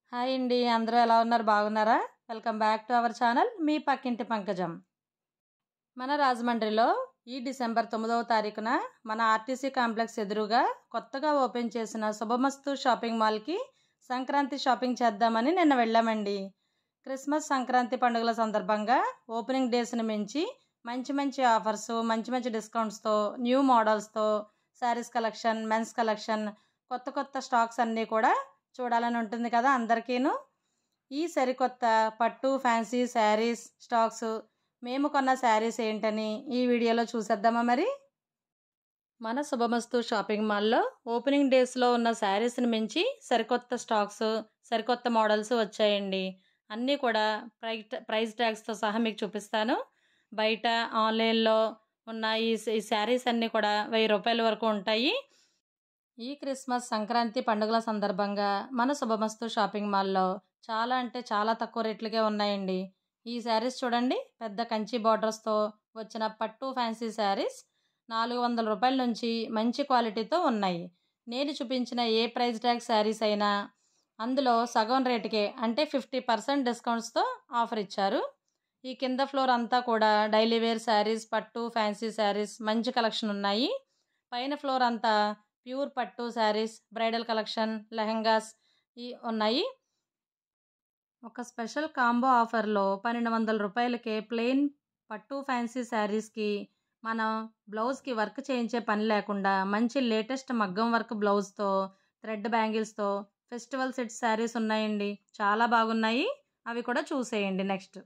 hi అండి అందరూ ఎలా ఉన్నారు బాగున్నారా welcome back to our channel మీ పక్కింటి పంకజం మన రాజమండ్రిలో ఈ డిసెంబర్ తొమ్మిదవ తారీఖున మన ఆర్టీసీ కాంప్లెక్స్ ఎదురుగా కొత్తగా ఓపెన్ చేసిన శుభమస్తు షాపింగ్ మాల్కి సంక్రాంతి షాపింగ్ చేద్దామని నిన్న వెళ్ళామండి క్రిస్మస్ సంక్రాంతి పండుగల సందర్భంగా ఓపెనింగ్ డేస్ని మించి మంచి మంచి ఆఫర్స్ మంచి మంచి డిస్కౌంట్స్తో న్యూ మోడల్స్తో శారీస్ కలెక్షన్ మెన్స్ కలెక్షన్ కొత్త కొత్త స్టాక్స్ అన్నీ కూడా చూడాలని ఉంటుంది కదా అందరికీను ఈ సరికొత్త పట్టు ఫ్యాన్సీ శారీస్ స్టాక్స్ మేము కొన్న శారీస్ ఏంటని ఈ వీడియోలో చూసేద్దామా మరి మన శుభమస్తు షాపింగ్ మాల్లో ఓపెనింగ్ డేస్లో ఉన్న శారీస్ని మించి సరికొత్త స్టాక్స్ సరికొత్త మోడల్స్ వచ్చాయండి అన్నీ కూడా ప్రైస్ ప్రైస్ ట్యాగ్స్తో సహా మీకు చూపిస్తాను బయట ఆన్లైన్లో ఉన్న ఈ ఈ శారీస్ అన్నీ కూడా వెయ్యి రూపాయల వరకు ఉంటాయి ఈ క్రిస్మస్ సంక్రాంతి పండుగల సందర్భంగా మన శుభమస్తు షాపింగ్ మాల్లో చాలా అంటే చాలా తక్కువ రేట్లకే ఉన్నాయండి ఈ శారీస్ చూడండి పెద్ద కంచి బార్డర్స్తో వచ్చిన పట్టు ఫ్యాన్సీ శారీస్ నాలుగు వందల రూపాయల నుంచి మంచి క్వాలిటీతో ఉన్నాయి నేను చూపించిన ఏ ప్రైస్ ట్యాగ్ శారీస్ అయినా అందులో సగం రేటుకే అంటే ఫిఫ్టీ పర్సెంట్ డిస్కౌంట్స్తో ఆఫర్ ఇచ్చారు ఈ కింద ఫ్లోర్ అంతా కూడా డైలీ వేర్ శారీస్ పట్టు ఫ్యాన్సీ శారీస్ మంచి కలెక్షన్ ఉన్నాయి పైన ఫ్లోర్ అంతా ప్యూర్ పట్టు శారీస్ బ్రైడల్ కలెక్షన్ లెహంగాస్ ఈ ఉన్నాయి ఒక స్పెషల్ కాంబో ఆఫర్లో పన్నెండు వందల రూపాయలకే ప్లెయిన్ పట్టు ఫ్యాన్సీ శారీస్కి మనం బ్లౌజ్కి వర్క్ చేయించే పని లేకుండా మంచి లేటెస్ట్ మగ్గం వర్క్ బ్లౌజ్తో థ్రెడ్ బ్యాంగిల్స్తో ఫెస్టివల్ సెట్ శారీస్ ఉన్నాయండి చాలా బాగున్నాయి అవి కూడా చూసేయండి నెక్స్ట్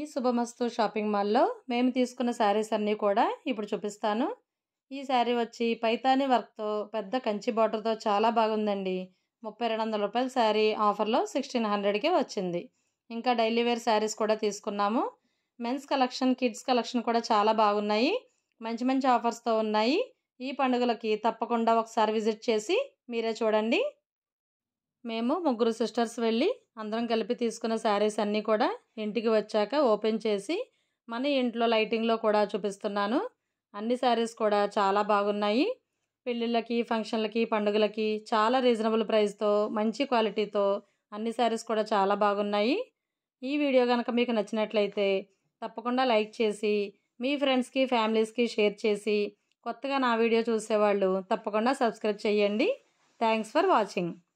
శుభమస్తు షాపింగ్ మాల్లో మేము తీసుకున్న శారీస్ అన్నీ కూడా ఇప్పుడు చూపిస్తాను ఈ శారీ వచ్చి పైతాని వర్క్తో పెద్ద కంచి బార్డర్తో చాలా బాగుందండి ముప్పై రెండు వందల రూపాయల శారీ ఆఫర్లో సిక్స్టీన్ హండ్రెడ్కే వచ్చింది ఇంకా డైలీ వేర్ శారీస్ కూడా తీసుకున్నాము మెన్స్ కలెక్షన్ కిడ్స్ కలెక్షన్ కూడా చాలా బాగున్నాయి మంచి మంచి ఆఫర్స్తో ఉన్నాయి ఈ పండుగలకి తప్పకుండా ఒకసారి విజిట్ చేసి మీరే చూడండి మేము ముగ్గురు సిస్టర్స్ వెళ్ళి అందరం కలిపి తీసుకున్న శారీస్ అన్నీ కూడా ఇంటికి వచ్చాక ఓపెన్ చేసి మన ఇంట్లో లైటింగ్లో కూడా చూపిస్తున్నాను అన్ని శారీస్ కూడా చాలా బాగున్నాయి పెళ్ళిళ్ళకి ఫంక్షన్లకి పండుగలకి చాలా రీజనబుల్ ప్రైస్తో మంచి క్వాలిటీతో అన్ని శారీస్ కూడా చాలా బాగున్నాయి ఈ వీడియో కనుక మీకు నచ్చినట్లయితే తప్పకుండా లైక్ చేసి మీ ఫ్రెండ్స్కి ఫ్యామిలీస్కి షేర్ చేసి కొత్తగా నా వీడియో చూసేవాళ్ళు తప్పకుండా సబ్స్క్రైబ్ చేయండి థ్యాంక్స్ ఫర్ వాచింగ్